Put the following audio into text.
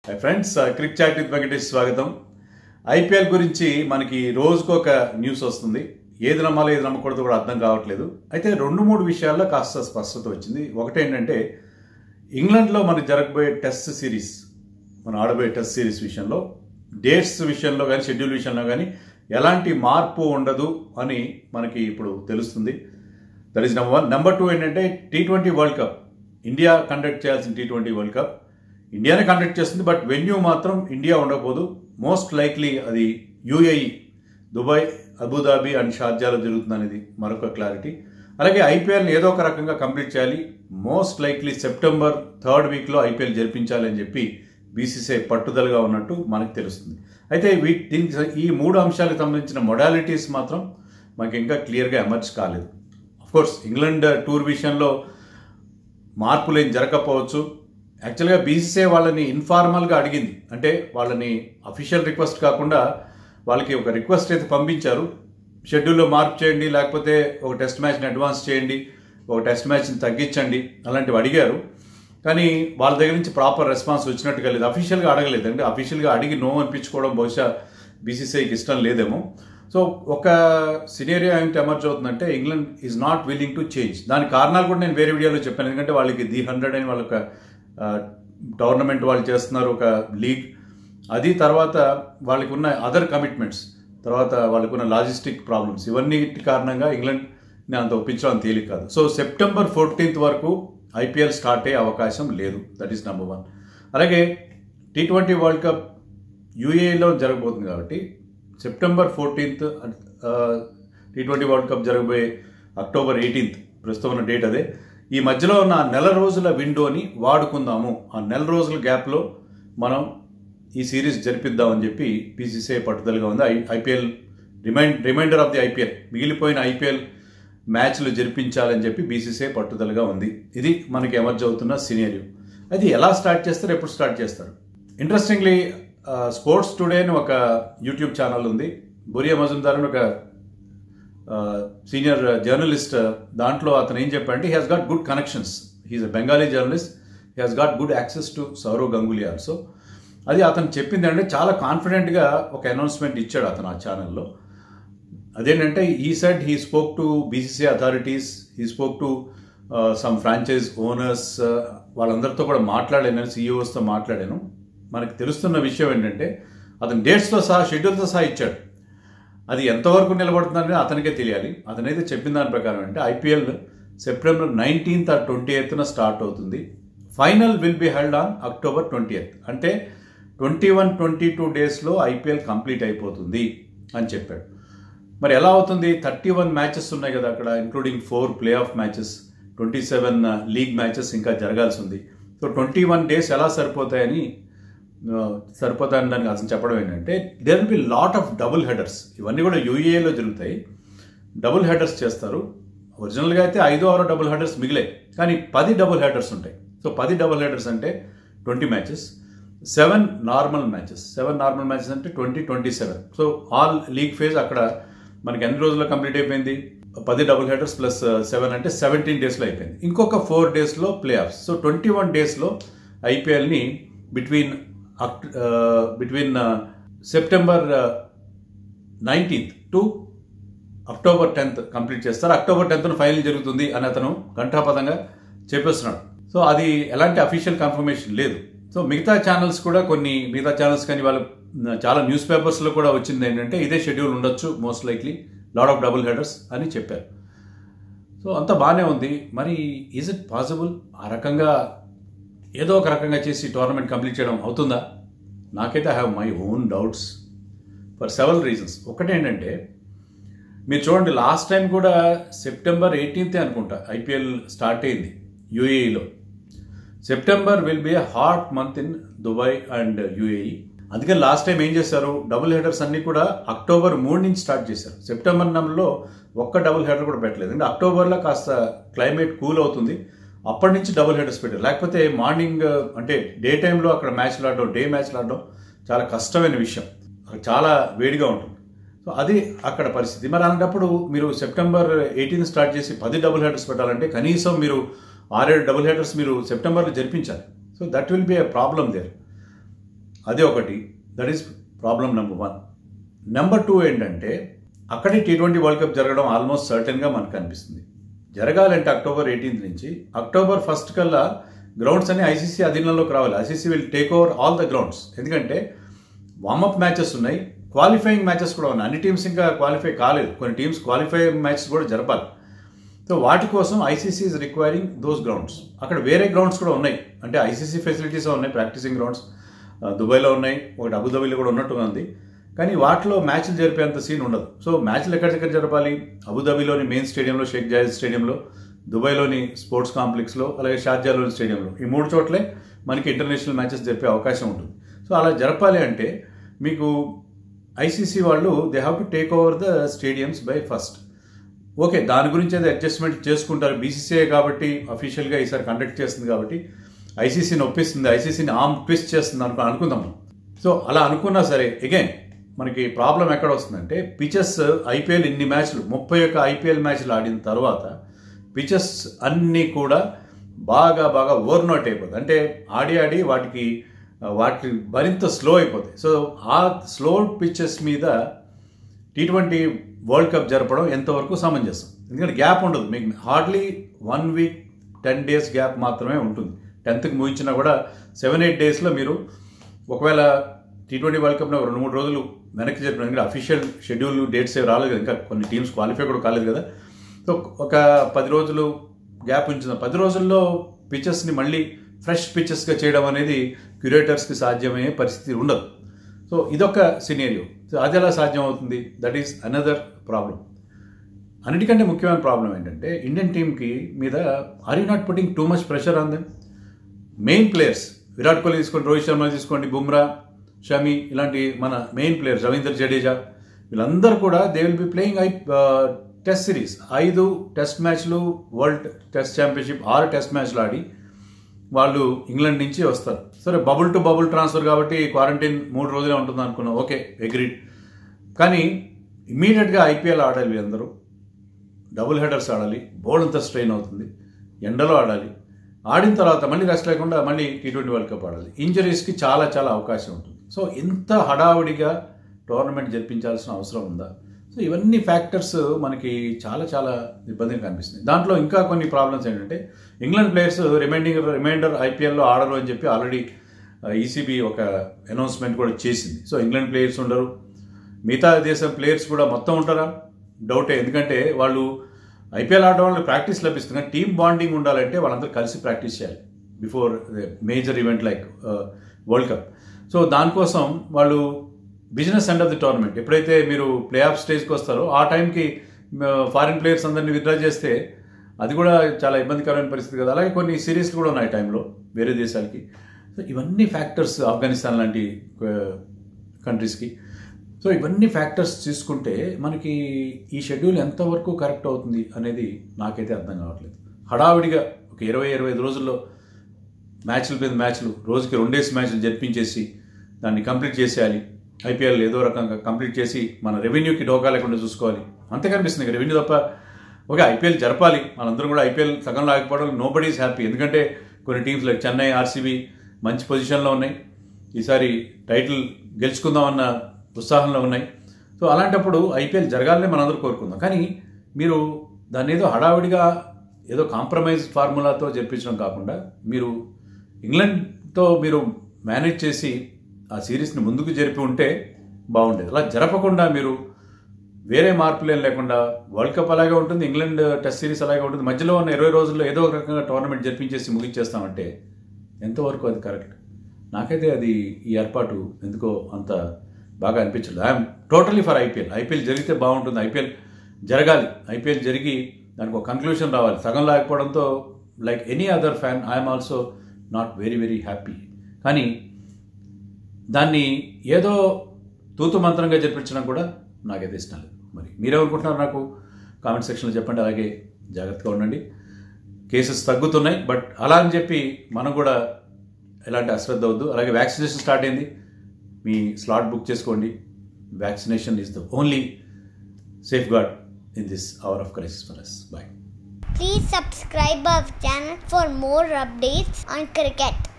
High friends cric chat with Venkatesh స్వాగతం IPL గురించి మనకి రోజుకు ఒక న్యూస్ వస్తుంది ఏది నమ్మాలో ఏది నమ్మకూడదు కూడా అర్థం కావట్లేదు అయితే రెండు మూడు విషయాల్లో కాస్త స్పష్టత వచ్చింది ఒకటేంటంటే ఇంగ్లాండ్లో మనకి జరగబోయే టెస్ట్ సిరీస్ మనం ఆడబోయే టెస్ట్ సిరీస్ విషయంలో డేట్స్ విషయంలో కానీ షెడ్యూల్ విషయంలో కానీ ఎలాంటి మార్పు ఉండదు అని మనకి ఇప్పుడు తెలుస్తుంది that is number one number two ఏంటంటే T twenty world Cup India conduct చేయాల్సిన టీ ట్వంటీ వరల్డ్ కప్ ఇండియానే కండక్ట్ చేస్తుంది బట్ వెన్యూ మాత్రం ఇండియా ఉండకపోదు మోస్ట్ లైక్లీ అది యూఏఈ దుబాయ్ అబుదాబి అండ్ షార్జాలో జరుగుతుంది అనేది మరొక క్లారిటీ అలాగే ఐపీఎల్ ఏదో ఒక రకంగా కంప్లీట్ చేయాలి మోస్ట్ లైక్లీ సెప్టెంబర్ థర్డ్ వీక్లో ఐపీఎల్ జరిపించాలి అని చెప్పి బీసీసీఐ పట్టుదలగా ఉన్నట్టు మనకు తెలుస్తుంది అయితే వీ దీనికి ఈ మూడు అంశాలకు సంబంధించిన మొడాలిటీస్ మాత్రం మనకి ఇంకా క్లియర్గా ఎమర్జ్ కాలేదు కోర్స్ ఇంగ్లాండ్ టూర్ విషయంలో మార్పులు ఏం జరగకపోవచ్చు యాక్చువల్గా బీసీసీఐ వాళ్ళని ఇన్ఫార్మల్గా అడిగింది అంటే వాళ్ళని అఫీషియల్ రిక్వెస్ట్ కాకుండా వాళ్ళకి ఒక రిక్వెస్ట్ అయితే పంపించారు షెడ్యూల్లో మార్పు చేయండి లేకపోతే ఒక టెస్ట్ మ్యాచ్ని అడ్వాన్స్ చేయండి ఒక టెస్ట్ మ్యాచ్ని తగ్గించండి అలాంటివి అడిగారు కానీ వాళ్ళ దగ్గర నుంచి ప్రాపర్ రెస్పాన్స్ వచ్చినట్టుగా లేదు అఫీషియల్గా అడగలేదు అంటే అఫీషియల్గా అడిగి నో అనిపించుకోవడం బహుశా బీసీసీఐకి ఇష్టం లేదేమో సో ఒక సినేరియా ఏంటి ఎమర్జ్ అవుతుందంటే England is not willing to change దాని కారణాలు కూడా నేను వేరే వీడియోలో చెప్పాను ఎందుకంటే వాళ్ళకి ది హండ్రెడ్ అని వాళ్ళొక టోర్నమెంట్ వాళ్ళు చేస్తున్నారు ఒక లీగ్ అది తర్వాత వాళ్ళకి ఉన్న అదర్ కమిట్మెంట్స్ తర్వాత వాళ్ళకు ఉన్న లాజిస్టిక్ ప్రాబ్లమ్స్ ఇవన్నీ కారణంగా ఇంగ్లాండ్ని అంత ఒప్పించడం తేలిక కాదు సో సెప్టెంబర్ ఫోర్టీన్త్ వరకు ఐపీఎల్ స్టార్ట్ అయ్యే అవకాశం లేదు దట్ ఈస్ నెంబర్ వన్ అలాగే టీ ట్వంటీ వరల్డ్ కప్ యూఏలో జరగబోతుంది కాబట్టి September fourteenth T twenty world Cup జరగబోయే అక్టోబర్ ఎయిటీన్త్ ప్రస్తుతం ఉన్న డేట్ అదే ఈ మధ్యలో ఉన్న నెల రోజుల విండోని వాడుకుందాము ఆ నెల రోజుల గ్యాప్లో మనం ఈ సిరీస్ జరిపిద్దామని చెప్పి పీసీసీఐ పట్టుదలగా ఉంది I IPL remind reminder of the IPL మిగిలిపోయిన ఐపీఎల్ మ్యాచ్లు జరిపించాలని చెప్పి బీసీసీఐ పట్టుదలగా ఉంది ఇది మనకి ఎమర్జ్ అవుతున్న సినేరియో అది ఎలా స్టార్ట్ చేస్తారు ఎప్పుడు స్టార్ట్ చేస్తారు ఇంట్రెస్టింగ్లీ స్పోర్ట్స్ టుడే అని ఒక యూట్యూబ్ ఛానల్ ఉంది బొరియా మజుందార్ అని ఒక సీనియర్ జర్నలిస్ట్ దాంట్లో అతను ఏం చెప్పాడంటే he has got good connections he's a Bengali journalist he has got good access to Sourav Ganguly also అది అతను చెప్పింది అంటే చాలా కాన్ఫిడెంట్గా ఒక అనౌన్స్మెంట్ ఇచ్చాడు అతను ఆ ఛానల్లో అదేంటంటే ఈ side he spoke to BCCI authorities he spoke to some franchise owners వాళ్ళందరితో కూడా మాట్లాడాను సీఈఓస్తో మాట్లాడాను మనకు తెలుస్తున్న విషయం ఏంటంటే అతను డేట్స్తో సహా షెడ్యూల్తో సహా ఇచ్చాడు అది ఎంతవరకు నిలబడుతుందని అతనికే తెలియాలి అతనైతే చెప్పిన దాని ప్రకారం అంటే IPL September nineteenth or twenty ఎయిత్న స్టార్ట్ అవుతుంది final will be held on October twenty eighth అంటే ట్వంటీ వన్ ట్వంటీ టూ డేస్లో ఐపీఎల్ కంప్లీట్ అయిపోతుంది అని చెప్పాడు మరి ఎలా అవుతుంది థర్టీ వన్ మ్యాచెస్ ఉన్నాయి కదా అక్కడ including four play off matches twenty seven league matches ఇంకా జరగాల్సి ఉంది సో ట్వంటీ వన్ డేస్ ఎలా సరిపోతాయని సరిపోతాయని దానికి అతను చెప్పడం ఏంటంటే there be lot of double headers ఇవన్నీ కూడా యూఏఏలో జరుగుతాయి డబుల్ హెడర్స్ చేస్తారు ఒరిజినల్గా అయితే ఐదో ఆరో డబుల్ హెడర్స్ మిగిలాయి కానీ పది డబుల్ హెడర్స్ ఉంటాయి సో పది డబుల్ హెడర్స్ అంటే twenty matches seven normal matches seven normal matches అంటే twenty twenty seven so all league phase అక్కడ మనకి ఎన్ని రోజుల్లో కంప్లీట్ అయిపోయింది పది డబుల్ హెడర్స్ ప్లస్ సెవెన్ అంటే సెవెంటీన్ డేస్లో అయిపోయింది ఇంకొక ఫోర్ డేస్లో playoffs so twenty one డేస్లో ఐపీఎల్ని బిట్వీన్ అక్ట between September nineteenth to October tenth complete చేస్తారు అక్టోబర్ టెన్త్న ఫైనల్ జరుగుతుంది అని అతను ఘంటాపదంగా చెప్పేస్తున్నాడు సో అది ఎలాంటి అఫీషియల్ కన్ఫర్మేషన్ లేదు సో మిగతా ఛానల్స్ కూడా కొన్ని మిగతా ఛానల్స్ కానీ వాళ్ళు చాలా న్యూస్ పేపర్స్లో కూడా వచ్చింది ఏంటంటే ఇదే షెడ్యూల్ ఉండొచ్చు most likely lot of double headers అని చెప్పారు సో అంతా బాగానే ఉంది మరి ఈజ్ ఇట్ పాసిబుల్ ఆ రకంగా ఏదో ఒక రకంగా చేసి టోర్నమెంట్ కంప్లీట్ చేయడం అవుతుందా నాకైతే I have my own doubts for several reasons ఒకటేంటంటే మీరు చూడండి లాస్ట్ టైం కూడా సెప్టెంబర్ ఎయిటీన్తే అనుకుంటా ఐపీఎల్ స్టార్ట్ అయింది యూఏఈలో September will be a hot month in Dubai and UAE అందుకని లాస్ట్ టైం ఏం చేశారు డబుల్ హెడర్స్ అన్ని కూడా అక్టోబర్ మూడు నుంచి స్టార్ట్ చేశారు సెప్టెంబర్ నెలలో ఒక్క డబుల్ హెడర్ కూడా పెట్టలేదు అంటే అక్టోబర్లో కాస్త క్లైమేట్ కూల్ అవుతుంది అప్పటి నుంచి డబుల్ హెడర్స్ పెట్టారు లేకపోతే మార్నింగ్ అంటే డే టైంలో అక్కడ మ్యాచ్లు ఆడడం డే మ్యాచ్లు ఆడడం చాలా కష్టమైన విషయం చాలా వేడిగా ఉంటుంది సో అది అక్కడ పరిస్థితి మరి అలాంటప్పుడు మీరు సెప్టెంబర్ ఎయిటీన్ స్టార్ట్ చేసి పది డబుల్ హెడర్స్ పెట్టాలంటే కనీసం మీరు ఆరేడు డబుల్ హెడర్స్ మీరు సెప్టెంబర్లో జరిపించాలి so that will be a problem there అది ఒకటి that is problem number one number two ఏంటంటే అక్కడే టీ ట్వంటీ వరల్డ్ కప్ జరగడం ఆల్మోస్ట్ సర్టెన్గా మనకు అనిపిస్తుంది జరగాలంటే అక్టోబర్ ఎయిటీన్త్ నుంచి అక్టోబర్ ఫస్ట్ కల్లా గ్రౌండ్స్ అన్ని ఐసీసీ అధీనంలోకి రావాలి ICC will take over all the grounds ఎందుకంటే వార్మప్ మ్యాచెస్ ఉన్నాయి క్వాలిఫైయింగ్ మ్యాచెస్ కూడా ఉన్నాయి అన్ని టీమ్స్ ఇంకా క్వాలిఫై కాలేదు కొన్ని టీమ్స్ క్వాలిఫైయింగ్ మ్యాచెస్ కూడా జరపాలి సో వాటి కోసం ICC is requiring those grounds అక్కడ వేరే గ్రౌండ్స్ కూడా ఉన్నాయి అంటే ఐసీసీ ఫెసిలిటీస్ ఉన్నాయి ప్రాక్టీసింగ్ గ్రౌండ్స్ దుబాయ్లో ఉన్నాయి ఒకటి అబుదాబీలో కూడా ఉన్నట్టుగా ఉంది కానీ వాటిలో మ్యాచ్లు జరిపేంత సీన్ ఉండదు సో మ్యాచ్లు ఎక్కడికెక్కడ జరపాలి అబుదాబీలోని మెయిన్ స్టేడియంలో షేక్ జాయిద్ స్టేడియంలో దుబాయ్లోని స్పోర్ట్స్ కాంప్లెక్స్లో అలాగే షార్జాలోని స్టేడియంలో ఈ మూడు చోట్లే మనకి ఇంటర్నేషనల్ మ్యాచెస్ జరిపే అవకాశం ఉంటుంది సో అలా జరపాలి అంటే మీకు ఐసీసీ వాళ్ళు they have to take over the stadiums by first okay దాని గురించి అయితే అడ్జస్ట్మెంట్ చేసుకుంటారు బీసీసీఐ కాబట్టి అఫీషియల్గా ఈసారి కండక్ట్ చేస్తుంది కాబట్టి ఐసీసీని ఒప్పిస్తుంది ఐసీసీని ఆమ్ ట్విస్ట్ చేస్తుంది అనుకు అనుకుందాం సో అలా అనుకున్నా సరే అగైన్ మనకి ప్రాబ్లం ఎక్కడ వస్తుందంటే పిచెస్ ఐపీఎల్ ఇన్ని మ్యాచ్లు ముప్పై ఒక్క ఐపీఎల్ మ్యాచ్లు ఆడిన తర్వాత పిచెస్ అన్నీ కూడా బాగా బాగా ఓవర్నోట్ అయిపోతుంది అంటే ఆడి ఆడి వాటికి వాటి మరింత స్లో అయిపోతాయి సో ఆ స్లో పిచెస్ మీద టీ ట్వంటీ వరల్డ్ కప్ జరపడం ఎంతవరకు సమంజసం ఎందుకంటే గ్యాప్ ఉండదు మీకు hardly one week ten days gap మాత్రమే ఉంటుంది టెన్త్కి ముగించినా కూడా సెవెన్ ఎయిట్ డేస్లో మీరు ఒకవేళ టీ ట్వంటీ వరల్డ్ కప్లో రెండు మూడు రోజులు వెనక్కి జరిపిన ఎందుకంటే అఫీషియల్ షెడ్యూల్ డేట్స్ ఏవి రాలేదు కదా ఇంకా కొన్ని టీమ్స్ క్వాలిఫై కూడా కాలేదు కదా సో ఒక పది రోజులు గ్యాప్ ఉంచిన పది రోజుల్లో పిచెస్ని మళ్ళీ ఫ్రెష్ పిచెస్గా చేయడం అనేది క్యూరేటర్స్కి సాధ్యమయ్యే పరిస్థితి ఉండదు సో ఇదొక సినేరియో సో అది ఎలా సాధ్యం అవుతుంది దట్ ఈస్ అనదర్ ప్రాబ్లం అన్నిటికంటే ముఖ్యమైన ప్రాబ్లం ఏంటంటే ఇండియన్ టీంకి మీద are you not putting too much pressure on them main players Virat Kohli తీసుకోండి రోహిత్ శర్మ తీసుకోండి బుమ్రా షమి ఇలాంటి మన మెయిన్ ప్లేయర్స్ రవీందర్ జడేజా వీళ్ళందరూ కూడా they will be playing I test series ఐదు టెస్ట్ మ్యాచ్లు వరల్డ్ టెస్ట్ ఛాంపియన్షిప్ ఆరు టెస్ట్ మ్యాచ్లు ఆడి వాళ్ళు ఇంగ్లాండ్ నుంచి వస్తారు సరే బబుల్ టు బబుల్ ట్రాన్స్ఫర్ కాబట్టి క్వారంటైన్ మూడు రోజులే ఉంటుంది అనుకున్నాం ఓకే అగ్రీడ్ కానీ ఇమీడియట్గా ఐపీఎల్ ఆడాలి వీళ్ళందరూ డబుల్ హెడర్స్ ఆడాలి బోర్డ్ అంతా స్ట్రెయిన్ అవుతుంది ఎండలో ఆడాలి ఆడిన తర్వాత మళ్ళీ రెస్ట్ లేకుండా మళ్ళీ టీ ట్వంటీ వరల్డ్ కప్ ఆడాలి ఇంజరీస్కి చాలా చాలా అవకాశం ఉంటుంది సో ఇంత హడావుడిగా టోర్నమెంట్ జరిపించాల్సిన అవసరం ఉందా సో ఇవన్నీ ఫ్యాక్టర్స్ మనకి చాలా చాలా ఇబ్బందిగా కనిపిస్తుంది దాంట్లో ఇంకా కొన్ని ప్రాబ్లమ్స్ ఏంటంటే ఇంగ్లాండ్ ప్లేయర్స్ రిమైండింగ్ రిమైండర్ ఐపీఎల్లో ఆడరు అని చెప్పి ఆల్రెడీ ఈసీబీ ఒక అనౌన్స్మెంట్ కూడా చేసింది సో ఇంగ్లాండ్ ప్లేయర్స్ ఉండరు మిగతా దేశం ప్లేయర్స్ కూడా మొత్తం ఉంటారా డౌటే ఎందుకంటే వాళ్ళు ఐపీఎల్ ఆడడం వల్ల ప్రాక్టీస్ లభిస్తుంది కానీ టీమ్ బాండింగ్ ఉండాలంటే వాళ్ళందరూ కలిసి ప్రాక్టీస్ చేయాలి before major event like world cup so దానికోసం వాళ్ళు business end of the tournament ఎప్పుడైతే మీరు ప్లే ఆఫ్ స్టేజ్కి వస్తారో ఆ టైంకి ఫారిన్ ప్లేయర్స్ అందరినీ విత్డ్రా చేస్తే అది కూడా చాలా ఇబ్బందికరమైన పరిస్థితి కదా అలాగే కొన్ని సిరీస్లు కూడా ఉన్నాయి టైంలో వేరే దేశాలకి సో ఇవన్నీ ఫ్యాక్టర్స్ ఆఫ్ఘనిస్తాన్ లాంటి కంట్రీస్కి సో ఇవన్నీ ఫ్యాక్టర్స్ తీసుకుంటే మనకి ఈ షెడ్యూల్ ఎంతవరకు కరెక్ట్ అవుతుంది అనేది నాకైతే అర్థం కావట్లేదు హడావిడిగా ఒక ఇరవై ఇరవై ఐదు రోజుల్లో మ్యాచ్ల మీద మ్యాచ్లు రోజుకి రెండేసి మ్యాచ్లు జరిపించేసి దాన్ని కంప్లీట్ చేసేయాలి ఐపీఎల్ ఏదో రకంగా కంప్లీట్ చేసి మన రెవెన్యూకి డోకా లేకుండా చూసుకోవాలి అంతే కనిపిస్తుంది రెవెన్యూ తప్ప ఓకే ఐపీఎల్ జరపాలి మనందరం కూడా ఐపీఎల్ సగం లాగకపోవడం నో బడీ ఈజ్ హ్యాపీ ఎందుకంటే కొన్ని టీమ్స్ లైక్ చెన్నై ఆర్సీబీ మంచి పొజిషన్లో ఉన్నాయి ఈసారి టైటిల్ గెలుచుకుందామన్న ఉత్సాహంలో ఉన్నాయి సో అలాంటప్పుడు ఐపీఎల్ జరగాలని మనందరూ కోరుకుందాం కానీ మీరు దాన్ని ఏదో హడావిడిగా ఏదో కాంప్రమైజ్ ఫార్ములాతో జరిపించడం కాకుండా మీరు ఇంగ్లాండ్తో మీరు మేనేజ్ చేసి ఆ సిరీస్ని ముందుకు జరిపి ఉంటే బాగుండేది అలా జరపకుండా మీరు వేరే మార్పులు ఏం లేకుండా వరల్డ్ కప్ అలాగే ఉంటుంది ఇంగ్లాండ్ టెస్ట్ సిరీస్ అలాగే ఉంటుంది మధ్యలో ఉన్న ఇరవై రోజుల్లో ఏదో ఒక రకంగా టోర్నమెంట్ జరిపించేసి ముగించేస్తామంటే ఎంతవరకు అది కరెక్ట్ నాకైతే అది ఈ ఏర్పాటు ఎందుకో అంత బాగా అనిపించలేదు I'm totally for IPL IPL జరిగితే బాగుంటుంది ఐపీఎల్ జరగాలి ఐపీఎల్ జరిగి దానికి ఒక కంక్లూషన్ రావాలి సగం లేకపోవడంతో like any other fan I'm also not very very happy కానీ దాన్ని ఏదో తూతు మంత్రంగా జరిపించడం కూడా నాకైతే ఇష్టం లేదు మరి మీరేమనుకుంటున్నారు నాకు కామెంట్ సెక్షన్లో చెప్పండి అలాగే జాగ్రత్తగా ఉండండి కేసెస్ తగ్గుతున్నాయి బట్ అలా అని చెప్పి మనం కూడా ఎలాంటి అశ్రద్ధ వద్దు అలాగే వ్యాక్సినేషన్ స్టార్ట్ అయింది మీ స్లాట్ బుక్ చేసుకోండి vaccination is the only safeguard in this hour of crisis for us bye Please subscribe our channel for more updates on cricket.